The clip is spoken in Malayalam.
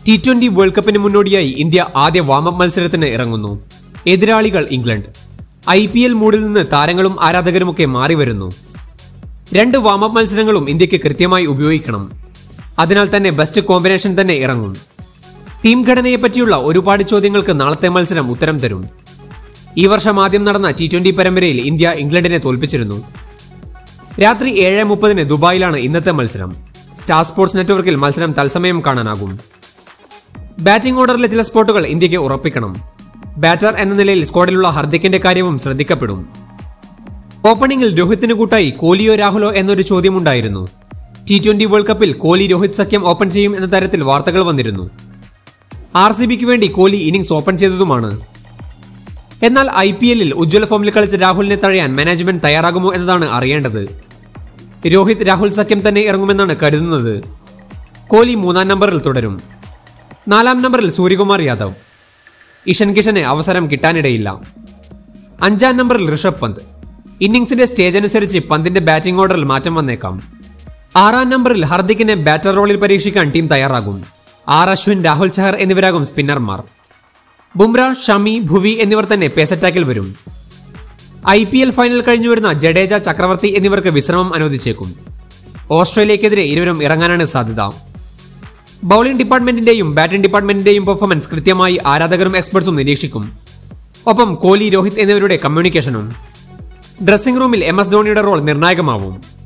ടി ട്വന്റി വേൾഡ് കപ്പിന് മുന്നോടിയായി ഇന്ത്യ ആദ്യ വാമപ്പ് മത്സരത്തിന് ഇറങ്ങുന്നു എതിരാളികൾ ഇംഗ്ലണ്ട് ഐ പി എൽ മൂഡിൽ നിന്ന് താരങ്ങളും ആരാധകരുമൊക്കെ മാറി വരുന്നു രണ്ട് വാമപ്പ് മത്സരങ്ങളും ഇന്ത്യക്ക് കൃത്യമായി ഉപയോഗിക്കണം അതിനാൽ തന്നെ ബെസ്റ്റ് കോമ്പിനേഷൻ തന്നെ ഇറങ്ങും ടീം ഘടനയെ പറ്റിയുള്ള ഒരുപാട് ചോദ്യങ്ങൾക്ക് നാളത്തെ മത്സരം ഉത്തരം തരും ഈ വർഷം ആദ്യം നടന്ന ടി ട്വന്റി പരമ്പരയിൽ ഇന്ത്യ ഇംഗ്ലണ്ടിനെ തോൽപ്പിച്ചിരുന്നു രാത്രി ഏഴ് മുപ്പതിന് ദുബായിലാണ് ഇന്നത്തെ മത്സരം സ്റ്റാർ സ്പോർട്സ് നെറ്റ്വർക്കിൽ മത്സരം തത്സമയം കാണാനാകും ബാറ്റിംഗ് ഓർഡറിലെ ചില സ്പോട്ടുകൾ ഇന്ത്യക്ക് ഉറപ്പിക്കണം ബാറ്റർ എന്ന നിലയിൽ സ്ക്വാഡിലുള്ള ഹർദിക്കിന്റെ കാര്യവും ശ്രദ്ധിക്കപ്പെടും ഓപ്പണിംഗിൽ രോഹിത്തിന് കൂട്ടായി കോഹ്ലിയോ രാഹുലോ എന്നൊരു ചോദ്യമുണ്ടായിരുന്നു ടി ട്വന്റി വേൾഡ് കപ്പിൽ കോഹ്ലി രോഹിത് സഖ്യം ഓപ്പൺ ചെയ്യും എന്ന തരത്തിൽ വാർത്തകൾ വന്നിരുന്നു ആർ സി ബിക്ക് വേണ്ടി കോഹ്ലി ഇന്നിംഗ്സ് ഓപ്പൺ ചെയ്തതുമാണ് എന്നാൽ ഐ പി എല്ലിൽ ഉജ്ജ്വല ഫോമിൽ കളിച്ച രാഹുലിനെ തഴയാൻ മാനേജ്മെന്റ് തയ്യാറാകുമോ എന്നതാണ് അറിയേണ്ടത് രോഹിത് രാഹുൽ സഖ്യം തന്നെ ഇറങ്ങുമെന്നാണ് കരുതുന്നത് കോഹ്ലി മൂന്നാം നമ്പറിൽ തുടരും നാലാം നമ്പറിൽ സൂര്യകുമാർ യാദവ് ഇഷൻ കിഷന് അവസരം കിട്ടാനിടയില്ല അഞ്ചാം നമ്പറിൽ ഋഷഭ് പന്ത് ഇന്നിംഗ്സിന്റെ സ്റ്റേജ് അനുസരിച്ച് പന്തിന്റെ ബാറ്റിംഗ് ഓർഡറിൽ മാറ്റം വന്നേക്കാം ആറാം നമ്പറിൽ ഹർദിക്കിനെ ബാറ്റർ റോളിൽ പരീക്ഷിക്കാൻ ടീം തയ്യാറാകും ആർ അശ്വിൻ രാഹുൽ ചഹർ എന്നിവരാകും സ്പിന്നർമാർ ബുംറ ഷമി ഭുവി എന്നിവർ തന്നെ പേസ് അറ്റാക്കിൽ വരും ഐ പി എൽ ഫൈനൽ കഴിഞ്ഞു വരുന്ന ജഡേജ ചക്രവർത്തി എന്നിവർക്ക് വിശ്രമം അനുവദിച്ചേക്കും ഓസ്ട്രേലിയക്കെതിരെ ഇരുവരും ഇറങ്ങാനാണ് സാധ്യത ബൗളിംഗ് ഡിപ്പാർട്ട്മെന്റിന്റെയും ബാറ്റിംഗ് ഡിപ്പാർട്ട്മെന്റിന്റെയും പെർഫോമൻസ് കൃത്യമായി ആരാധകരും എക്സ്പെർട്സും നിരീക്ഷിക്കും ഒപ്പം കോഹ്ലി രോഹിത് എന്നിവരുടെ കമ്മ്യൂണിക്കേഷനും ഡ്രസ്സിംഗ് റൂമിൽ എം എസ് ധോണിയുടെ റോൾ നിർണായകമാവും